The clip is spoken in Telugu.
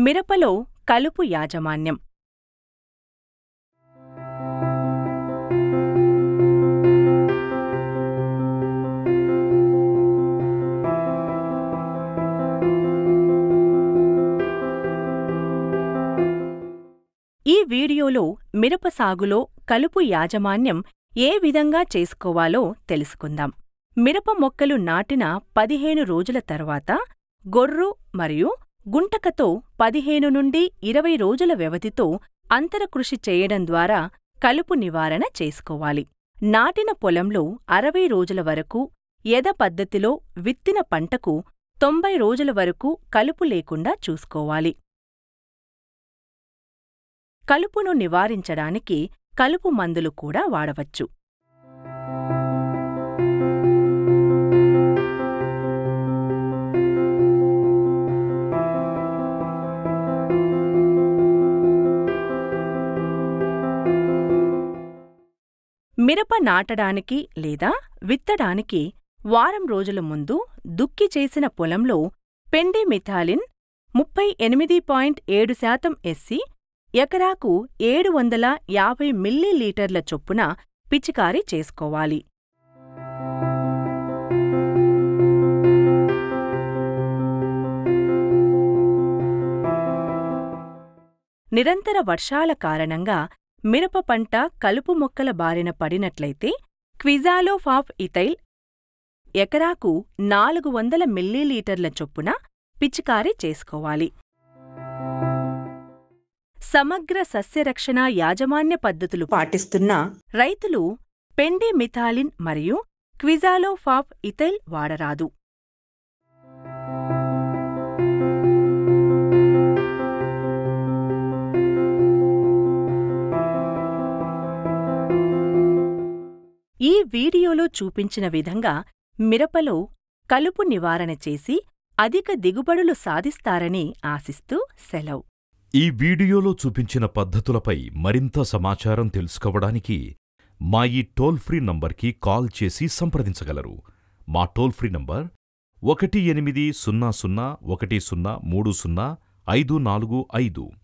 మిరపలో కలుపు యాజమాన్యం ఈ వీడియోలో మిరప సాగులో కలుపు యాజమాన్యం ఏ విధంగా చేసుకోవాలో తెలుసుకుందాం మిరప మొక్కలు నాటిన పదిహేను రోజుల తర్వాత గొర్రు మరియు గుంటకతో పదిహేను నుండి ఇరవై రోజుల వ్యవధితో అంతరకృషి చేయడం ద్వారా కలుపు నివారణ చేసుకోవాలి నాటిన పొలంలో అరవై రోజుల వరకు ఎద పద్ధతిలో విత్తిన పంటకు తొంభై రోజుల వరకు కలుపు లేకుండా చూసుకోవాలి కలుపును నివారించడానికి కలుపు మందులు కూడా వాడవచ్చు మిరప నాటడానికి లేదా విత్తడానికి వారం రోజుల ముందు దుక్కి చేసిన పొలంలో పెండి మిథాలిన్ ముప్పై ఎనిమిది పాయింట్ ఏడు శాతం ఎస్సి ఎకరాకు ఏడు వందల యాభై మిల్లీలీటర్ల చొప్పున పిచికారీ చేసుకోవాలి నిరంతర వర్షాల కారణంగా మిరప పంట కలుపు మొక్కల బారిన పడినట్లయితే క్విజాలోఫాఫ్ ఇథైల్ ఎకరాకు నాలుగు వందల మిల్లీలీటర్ల చొప్పున పిచికారీ చేసుకోవాలి సమగ్ర సస్యరక్షణ యాజమాన్య పద్ధతులు పాటిస్తున్న రైతులు పెండి మిథాలిన్ మరియు క్విజాలోఫాఫ్ ఇథైల్ వాడరాదు ఈ వీడియోలో చూపించిన విధంగా మిరపలో కలుపు నివారణ చేసి అధిక దిగుబడులు సాధిస్తారని ఆశిస్తూ సెలవు ఈ వీడియోలో చూపించిన పద్ధతులపై మరింత సమాచారం తెలుసుకోవడానికి మా ఈ టోల్ ఫ్రీ నంబర్కి కాల్ చేసి సంప్రదించగలరు మా టోల్ ఫ్రీ నంబర్ ఒకటి ఎనిమిది సున్నా సున్నా ఒకటి సున్నా మూడు సున్నా ఐదు నాలుగు ఐదు